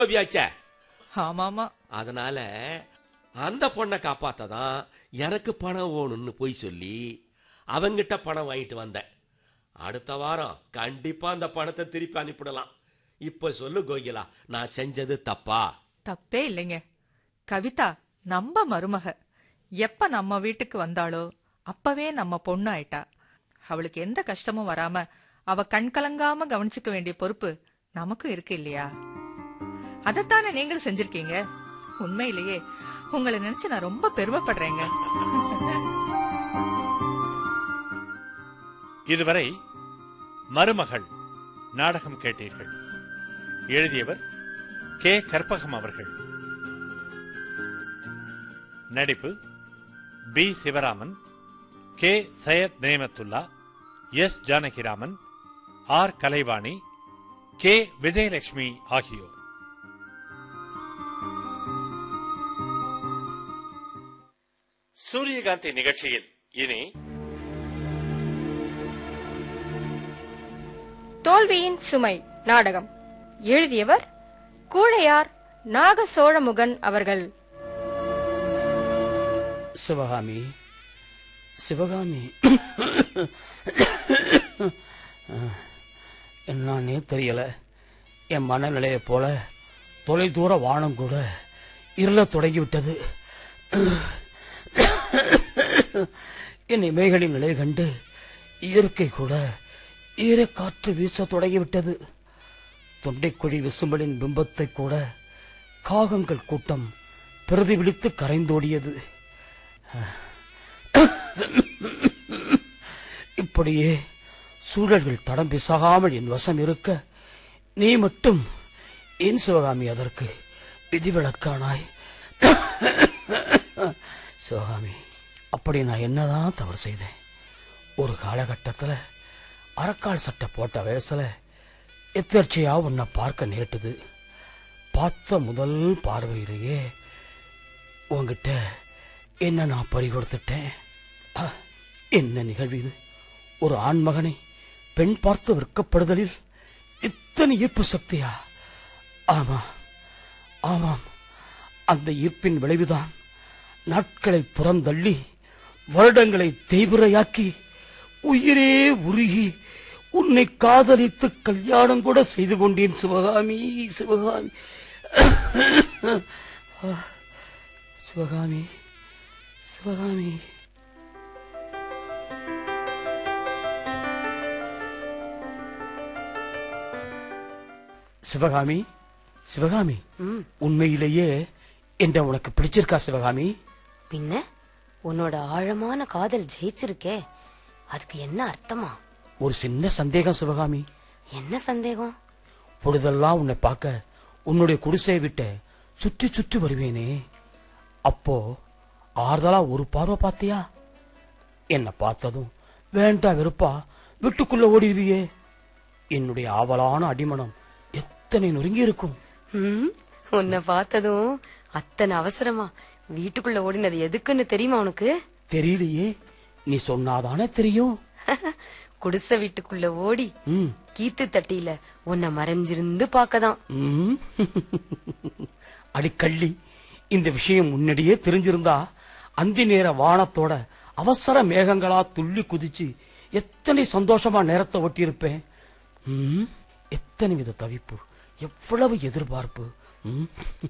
கோபியாச்சே ஆமாமா அதனால அந்த பொண்ணை காப்பாத்ததான் எனக்கு பணம் வேணும்னு போய் சொல்லி அவங்கிட்ட பணம் வாங்கிட்டு வந்தேன் அடுத்த வாரம் கண்டிப்பா அந்த பணத்தை திருப்பி அனுப்பிடலாம் இப்ப சொல்லு கோகிலா நான் செஞ்சது தப்பா தப்பே இல்லைங்க கவிதா நம்ம மருமக எப்ப நம்ம வீட்டுக்கு வந்தாளோ அப்பவே நம்ம பொண்ணு ஆயிட்டா அவளுக்கு எந்த கஷ்டமும் வராம அவ கண் கலங்காம கவனிச்சுக்க வேண்டிய பொறுப்பு நமக்கும் இருக்கு இல்லையா அதைத்தானே நீங்களும் செஞ்சிருக்கீங்க உண்மையிலேயே உங்களை நினைச்சு நான் ரொம்ப பெருமைப்படுறேங்க இதுவரை மருமகள் நாடகம் கேட்டீர்கள் எழுதியவர் கே கற்பகம் அவர்கள் நடிப்பு P Sivaraman K Syed Nematullah S Janakiraman R Kalaivani K Vijayalakshmi ஆகியோர் சூரியகாந்தி நிகழ்ச்சியில் இனி தோல்வியின் சுமை நாடகம் எழுதியவர் கூழையார் நாக சோழமுகன் அவர்கள் சிவகாமி சிவகாமி என்னன்னே தெரியல என் மனநிலையை போல தொலைதூர வானம் கூட இருளத் தொடங்கிவிட்டது என் இமைகளின் நிலை கண்டு இயற்கை கூட ஈரக்காற்று வீச தொடங்கிவிட்டது தொண்டைக்குழி விசும்பலின் பிம்பத்தை கூட காகங்கள் கூட்டம் பிரதிபலித்து கரைந்தோடியது இப்படியே சூழல்கள் தடம் பிசகாமல் என் வசம் இருக்க நீ மட்டும் ஏன் சிவகாமி அதற்கு விதிவிலக்கானாய் சிவகாமி அப்படி நான் என்னதான் தவறு செய்தேன் ஒரு காலகட்டத்துல அரக்கால் சட்டை போட்ட வயசுல எத்தர்ச்சியா உன்னை பார்க்க நேட்டுது பார்த்த முதல் பார்வையிலேயே உன்கிட்ட என்ன நான் பறி கொடுத்துட்டேன் ஆ, என்ன நிகழ்வு இது ஒரு ஆண்மகனை பெண் பார்த்து விற்கப்படுதலில் இத்தனை ஈர்ப்பு சக்தியா ஆமா ஆமாம் அந்த ஈர்ப்பின் விளைவுதான் நாட்களை புறந்தள்ளி வருடங்களை தேய்பிரையாக்கி உயிரே உருகி உன்னை காதலித்து கல்யாணம் கூட செய்து கொண்டேன் சிவகாமி சிவகாமி ஆ, சிவகாமி சிவகாமி சிவகாமி சிவகாமி உண்மையிலேயே என்ன உனக்கு பிடிச்சிருக்கா சிவகாமி பின்ன உன்னோட ஆழமான காதல் ஜெயிச்சிருக்கே அதுக்கு என்ன அர்த்தமா ஒரு சின்ன சந்தேகம் சிவகாமி என்ன சந்தேகம் பொழுதெல்லாம் உன்னை பார்க்க உன்னுடைய குடிசையை விட்டு சுற்றி சுற்றி வருவேனே அப்போ ஆறுதலா ஒரு பார்வை பார்த்தியா என்ன பார்த்ததும் வேண்டா வெறுப்பா வீட்டுக்குள்ள ஓடிடுவியே என்னுடைய ஆவலான அடிமனம் எத்தனை நொறுங்கி இருக்கும் ம், உன்னை பார்த்ததும் அத்தனை அவசரமா வீட்டுக்குள்ள ஓடினது எதுக்குன்னு தெரியுமா உனக்கு தெரியலையே நீ சொன்னாதானே தெரியும் குடிசை வீட்டுக்குள்ள ஓடி ம் கீத்து தட்டியில உன்னை மறைஞ்சிருந்து பாக்கதான் ம். அடிக்கள்ளி இந்த விஷயம் முன்னாடியே தெரிஞ்சிருந்தா அந்தி நேர வானத்தோட அவசர மேகங்களா துள்ளி குதிச்சு எத்தனை சந்தோஷமா நேரத்தை ஒட்டியிருப்பேன் ம், எத்தனை வித தவிப்பு எவ்வளவு எதிர்பார்ப்பு ம்.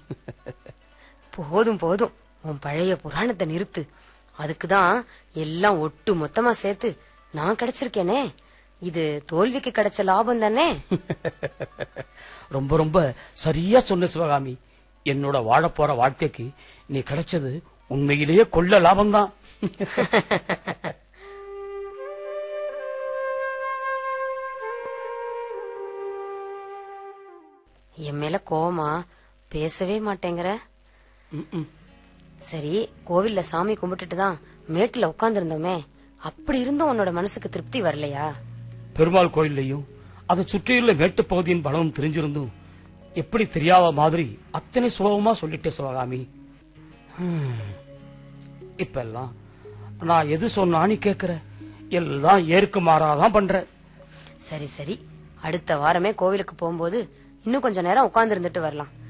போதும் போதும் உன் பழைய புராணத்தை நிறுத்து அதுக்குதான் எல்லாம் ஒட்டு மொத்தமா சேர்த்து நான் கிடைச்சிருக்கேனே இது தோல்விக்கு கிடைச்ச லாபம் தானே ரொம்ப ரொம்ப சரியா சொன்ன சிவகாமி என்னோட வாழப் போற வாழ்க்கைக்கு நீ கிடைச்சது உண்மையிலேயே கொள்ள லாபம்தான் என் மேல கோவமா பேசவே மாட்டேங்கிற ம், ம். சரி கோவில்ல சாமி கும்பிட்டுட்டு தான் மேட்டுல உட்கார்ந்திருந்தோமே அப்படி இருந்தும் உன்னோட மனசுக்கு திருப்தி வரலையா பெருமாள் கோயில்லையும் அதை சுற்றியுள்ள மேட்டுப் பகுதியின் பலமும் தெரிஞ்சிருந்தும் எப்படி தெரியாத மாதிரி அத்தனை சுலபமா சொல்லிட்டே சிவகாமி ஹம். இப்ப எல்லாம் நான் எது சொன்னான்னு கேக்குற எல்லாம் ஏற்கு மாறாதான் பண்ற சரி சரி அடுத்த வாரமே கோவிலுக்கு போகும்போது இன்னும் கொஞ்ச நேரம் உட்கார்ந்து இருந்துட்டு வரலாம்